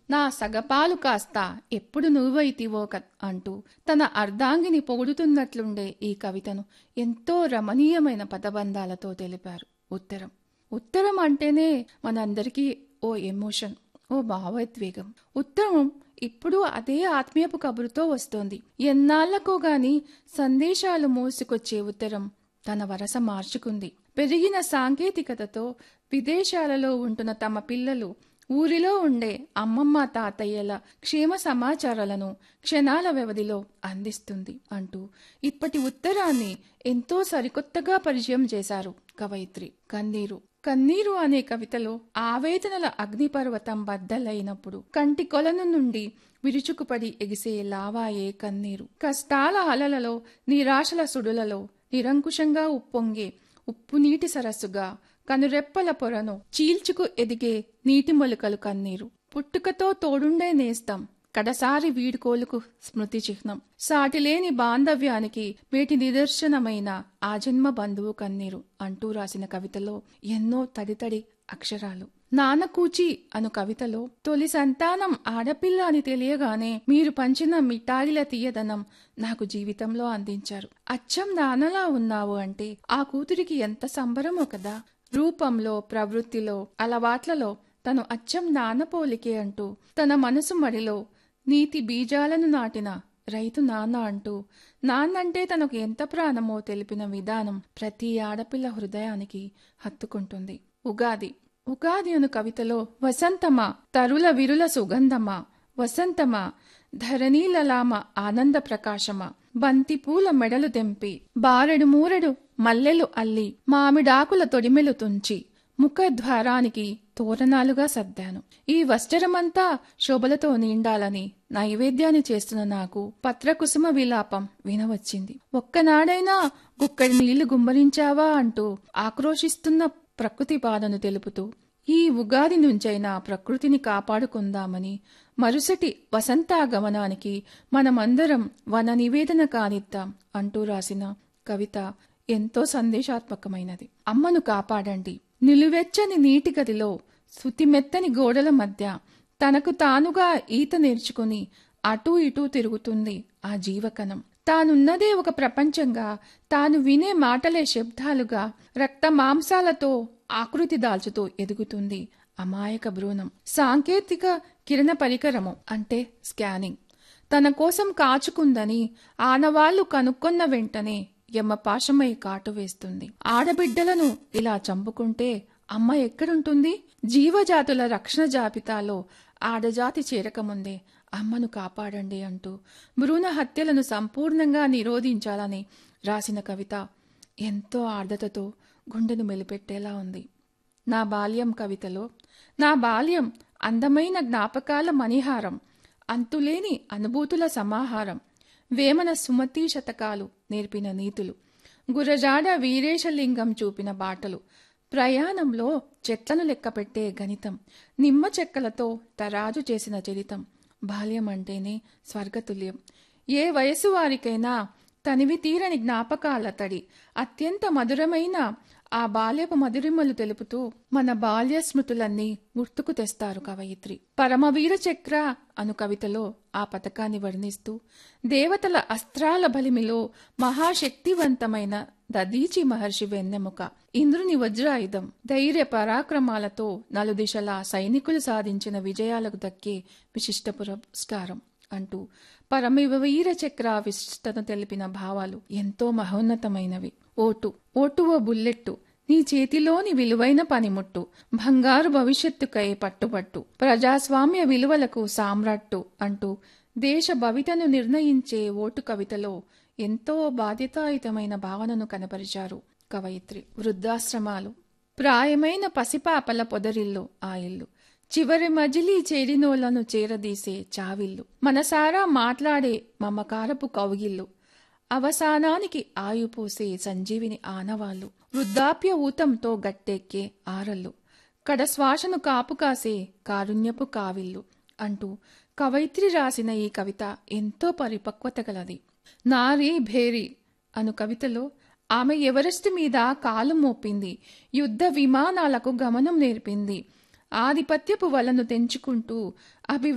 నా సగపాలు కాస్త ఎప్పుడు నువ్వైతివో క అంటూ తన అర్ధాంగిని పొగుడుతున్నట్లుండే ఈ కవితను ఎంతో రమణీయమైన పదబంధాలతో తెలిపారు ఉత్తరం ఉత్తరం అంటేనే మనందరికీ ఓ ఎమోషన్ ఓ భావోద్వేగం ఉత్తరం ఇప్పుడు అదే ఆత్మీయపు కబురుతో వస్తోంది ఎన్నాళ్లకో గాని సందేశాలు మోసుకొచ్చే ఉత్తరం తన వరస మార్చుకుంది పెరిగిన సాంకేతికతతో విదేశాలలో ఉంటున్న తమ పిల్లలు ఊరిలో ఉండే అమ్మమ్మ తాతయ్యల క్షేమ సమాచారాలను క్షణాల వ్యవధిలో అందిస్తుంది అంటూ ఇప్పటి ఉత్తరాన్ని ఎంతో సరికొత్తగా పరిచయం చేశారు కవయిత్రి కన్నీరు కన్నీరు అనే కవితలో ఆవేదనల అగ్నిపర్వతం బద్దలైనప్పుడు కంటి కొలను నుండి విరుచుకుపడి ఎగిసే లావాయే కన్నీరు కష్టాల అలలలో నిరాశల సుడులలో నిరంకుశంగా ఉప్పొంగే ఉప్పునీటి సరస్సుగా కనురెప్పల పొరను చీల్చుకు ఎదిగే నీటి మొలకలు కన్నీరు పుట్టుకతో తోడుండే నేస్తం కడసారి వీడుకోలుకు స్మృతి చిహ్నం సాటిలేని బాంధవ్యానికి వేటి నిదర్శనమైన ఆ జన్మ బంధువు కన్నీరు అంటూ రాసిన కవితలో ఎన్నో తడితడి అక్షరాలు నానకూచి అను కవితలో తొలి సంతానం ఆడపిల్ల అని తెలియగానే మీరు పంచిన మిఠాయిల తీయదనం నాకు జీవితంలో అందించారు అచ్చం నాన్నలా ఉన్నావు అంటే ఆ కూతురికి ఎంత సంబరమో కదా రూపంలో ప్రవృత్తిలో అలవాట్లలో తను అచ్చం నాన్న పోలికే అంటూ తన మనసు మడిలో నీతి బీజాలను నాటిన రైతు నాన్న అంటూ నాన్నంటే తనకు ఎంత ప్రాణమో తెలిపిన విధానం ప్రతి ఆడపిల్ల హృదయానికి హత్తుకుంటుంది ఉగాది ఉగాది అను కవితలో వసంతమా తరుల విరుల సుగంధమా వసంతమా ధరణీలలామ ఆనంద ప్రకాశమా బంతి పూల మెడలు తెంపి బారెడు మూరెడు మల్లెలు అల్లి మామిడాకుల తొడిమెలు తుంచి ముఖద్వారానికి తోరణాలుగా సర్దాను ఈ వస్త్రమంతా శోభలతో నిండాలని నైవేద్యాన్ని చేస్తున్న నాకు పత్రకుసుమ విలాపం వినవచ్చింది ఒక్కనాడైనా గుక్కడి నీళ్లు గుమ్మరించావా అంటూ ఆక్రోశిస్తున్న ప్రకృతి బాధను తెలుపుతూ ఈ ఉగాది నుంచైనా ప్రకృతిని కాపాడుకుందామని మరుసటి వసంతాగమనానికి మనమందరం వన నివేదన కానిద్దాం అంటూ రాసిన కవిత ఎంతో సందేశాత్మకమైనది అమ్మను కాపాడండి నిలువెచ్చని నీటి గదిలో శుతిమెత్తని గోడల మధ్య తనకు తానుగా ఈత నేర్చుకుని అటూ ఇటూ తిరుగుతుంది ఆ జీవకణం తానున్నదే ఒక ప్రపంచంగా తాను వినే మాటలే శబ్దాలుగా రక్త మాంసాలతో ఆకృతి దాల్చుతూ ఎదుగుతుంది అమాయక భ్రూణం సాంకేతిక కిరణ పరికరము అంటే స్కానింగ్ తన కోసం కాచుకుందని ఆనవాళ్లు కనుక్కొన్న వెంటనే యమపాశమై కాటు వేస్తుంది ఆడబిడ్డలను ఇలా చంపుకుంటే అమ్మ ఎక్కడుంటుంది జీవజాతుల రక్షణ జాబితాలో ఆడజాతి చేరకముందే అమ్మను కాపాడండి అంటూ భ్రూణ హత్యలను సంపూర్ణంగా నిరోధించాలని రాసిన కవిత ఎంతో ఆర్ద్రతతో గుండెను మెలిపెట్టేలా ఉంది నా బాల్యం కవితలో నా బాల్యం అందమైన జ్ఞాపకాల మణిహారం అంతులేని అనుభూతుల సమాహారం వేమన సుమతి శతకాలు నేర్పిన నీతులు గురజాడ వీరేశలింగం చూపిన బాటలు ప్రయాణంలో చెట్లను లెక్కపెట్టే గణితం నిమ్మ చెక్కలతో తరాజు చేసిన చరితం బాల్యం అంటేనే స్వర్గతుల్యం ఏ వయసు వారికైనా తనివి తీరని జ్ఞాపకాల తడి అత్యంత మధురమైన ఆ బాల్యపు మధురిమలు తెలుపుతూ మన బాల్య స్మృతులన్నీ గుర్తుకు తెస్తారు కవయిత్రి పరమవీర చక్ర అను కవితలో ఆ పథకాన్ని వర్ణిస్తూ దేవతల అస్త్రాల బలిమిలో మహాశక్తివంతమైన దదీచి మహర్షి వెన్నెముక ఇంద్రుని వజ్రాయుధం ధైర్య పరాక్రమాలతో నలుదిశలా సైనికులు సాధించిన విజయాలకు దక్కే విశిష్ట పురస్కారం అంటూ పరమవీర చక్ర విశిష్టత తెలిపిన భావాలు ఎంతో మహోన్నతమైనవి ఓటు ఓటు ఓ బుల్లెట్టు నీ చేతిలోని విలువైన పనిముట్టు బంగారు భవిష్యత్తుకై పట్టుబట్టు ప్రజాస్వామ్య విలువలకు సామ్రాట్టు అంటూ దేశ భవితను నిర్ణయించే ఓటు కవితలో ఎంతో బాధ్యతాయుతమైన భావనను కనపరిచారు కవయిత్రి వృద్ధాశ్రమాలు ప్రాయమైన పసిపాపల పొదరిల్లు ఆ ఇల్లు చివరి మజిలీ చేరినోళ్లను చేరదీసే చావిల్లు మనసారా మాట్లాడే మమకారపు కౌగిల్లు అవసానానికి ఆయుపోసే సంజీవిని ఆనవాళ్లు వృద్ధాప్య ఊతంతో గట్టెక్కే ఆరళ్ళు కడశ్వాసను కాపు కాసే కారుణ్యపు కావిల్లు అంటూ కవయిత్రి రాసిన ఈ కవిత ఎంతో పరిపక్వత గలది నారీ భేరి అను కవితలో ఆమె ఎవరెస్ట్ మీద కాలు మోపింది యుద్ధ విమానాలకు గమనం నేర్పింది ఆధిపత్యపు వలను తెంచుకుంటూ అభి